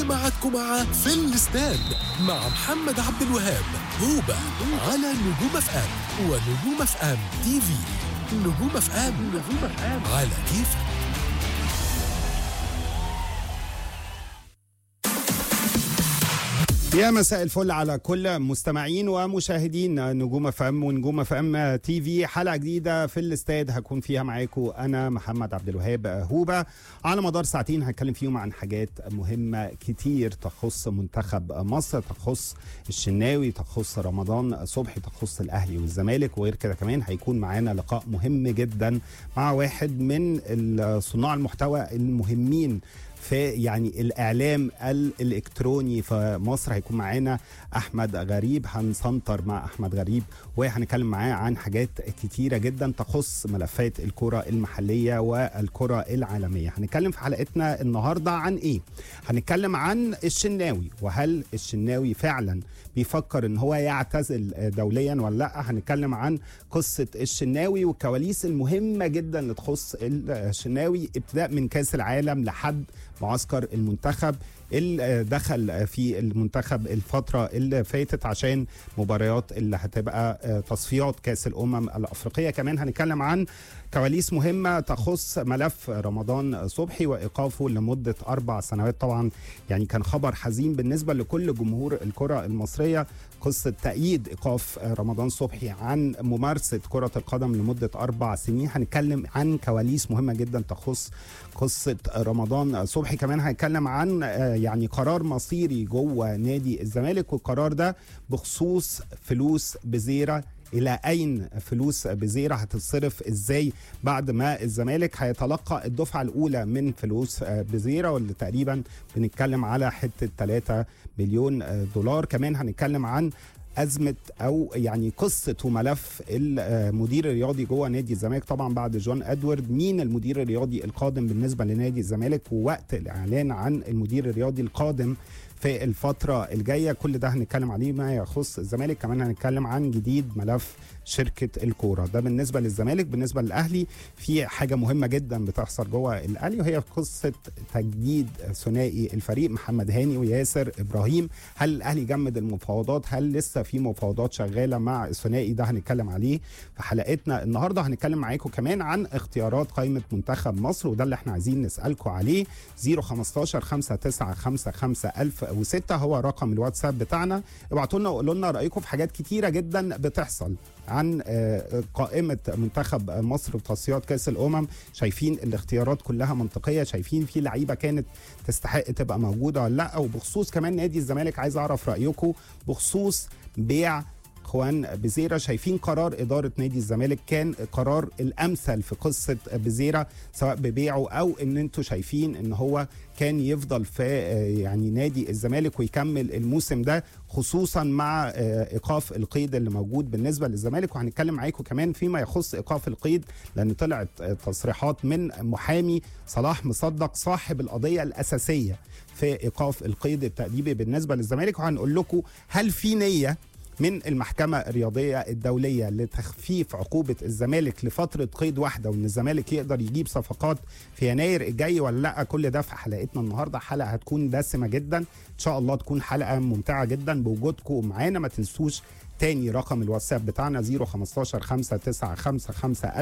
لميعادكم مع في الاستاد مع محمد عبد الوهاب هوبا على نجوم اف ام ونجوم اف ام تي في نجوم اف ام على كيفك يا مساء الفل على كل مستمعين ومشاهدين نجوم اف ام ونجوم اف ام تي في حلقه جديده في الاستاد هكون فيها معاكم انا محمد عبد الوهاب هوبه على مدار ساعتين هتكلم فيهم عن حاجات مهمه كتير تخص منتخب مصر تخص الشناوي تخص رمضان صبحي تخص الاهلي والزمالك وغير كده كمان هيكون معانا لقاء مهم جدا مع واحد من صناع المحتوى المهمين في يعني الاعلام الالكتروني في مصر هيكون معانا احمد غريب هنسنتر مع احمد غريب وهنتكلم معاه عن حاجات كتيره جدا تخص ملفات الكره المحليه والكره العالميه هنتكلم في حلقتنا النهارده عن ايه هنتكلم عن الشناوي وهل الشناوي فعلا بيفكر ان هو يعتزل دوليا ولا لا هنتكلم عن قصه الشناوي والكواليس المهمه جدا اللي تخص الشناوي ابتداء من كاس العالم لحد معسكر المنتخب اللي دخل في المنتخب الفترة اللي فاتت عشان مباريات اللي هتبقى تصفيات كاس الأمم الأفريقية كمان هنتكلم عن كواليس مهمة تخص ملف رمضان صبحي وإيقافه لمدة أربع سنوات طبعا يعني كان خبر حزين بالنسبة لكل جمهور الكرة المصرية قصة تأييد إيقاف رمضان صبحي عن ممارسة كرة القدم لمدة أربع سنين هنتكلم عن كواليس مهمة جدا تخص قصة رمضان صبحي كمان هنتكلم عن يعني قرار مصيري جوه نادي الزمالك والقرار ده بخصوص فلوس بزيرة الى اين فلوس بزيره هتتصرف ازاي بعد ما الزمالك هيتلقى الدفعه الاولى من فلوس بزيره واللي تقريبا بنتكلم على حته 3 مليون دولار كمان هنتكلم عن ازمه او يعني قصه وملف المدير الرياضي جوه نادي الزمالك طبعا بعد جون ادوارد مين المدير الرياضي القادم بالنسبه لنادي الزمالك ووقت الاعلان عن المدير الرياضي القادم في الفترة الجاية كل ده هنتكلم عليه ما يخص الزمالك كمان هنتكلم عن جديد ملف شركة الكورة ده بالنسبة للزمالك بالنسبة للأهلي في حاجة مهمة جدا بتحصل جوه الأهلي وهي قصة تجديد ثنائي الفريق محمد هاني وياسر إبراهيم هل الأهلي جمد المفاوضات هل لسه في مفاوضات شغالة مع الثنائي ده هنتكلم عليه في حلقتنا النهاردة هنتكلم معاكم كمان عن اختيارات قائمة منتخب مصر وده اللي احنا عايزين نسألكم عليه 015 5955 1006 هو رقم الواتساب بتاعنا ابعتوا لنا وقولوا لنا رأيكم في حاجات كتيرة جدا بتحصل عن قائمة منتخب مصر في تصفيات كأس الأمم شايفين الاختيارات كلها منطقية شايفين في لعيبة كانت تستحق تبقى موجودة ولا لا وبخصوص كمان نادي الزمالك عايز أعرف رأيكم بخصوص بيع اخوان بزيره شايفين قرار اداره نادي الزمالك كان قرار الامثل في قصه بزيره سواء ببيعه او ان انتم شايفين ان هو كان يفضل في يعني نادي الزمالك ويكمل الموسم ده خصوصا مع ايقاف القيد اللي موجود بالنسبه للزمالك وهنتكلم معاكم كمان فيما يخص ايقاف القيد لان طلعت تصريحات من محامي صلاح مصدق صاحب القضيه الاساسيه في ايقاف القيد التاديبي بالنسبه للزمالك وهنقول لكم هل في نيه من المحكمة الرياضية الدولية لتخفيف عقوبة الزمالك لفترة قيد واحدة وان الزمالك يقدر يجيب صفقات في يناير الجاي ولا لا كل ده في حلقتنا النهاردة حلقة هتكون دسمة جدا ان شاء الله تكون حلقة ممتعة جدا بوجودكم معانا ما تنسوش تاني رقم الواتساب بتاعنا 015 595 5000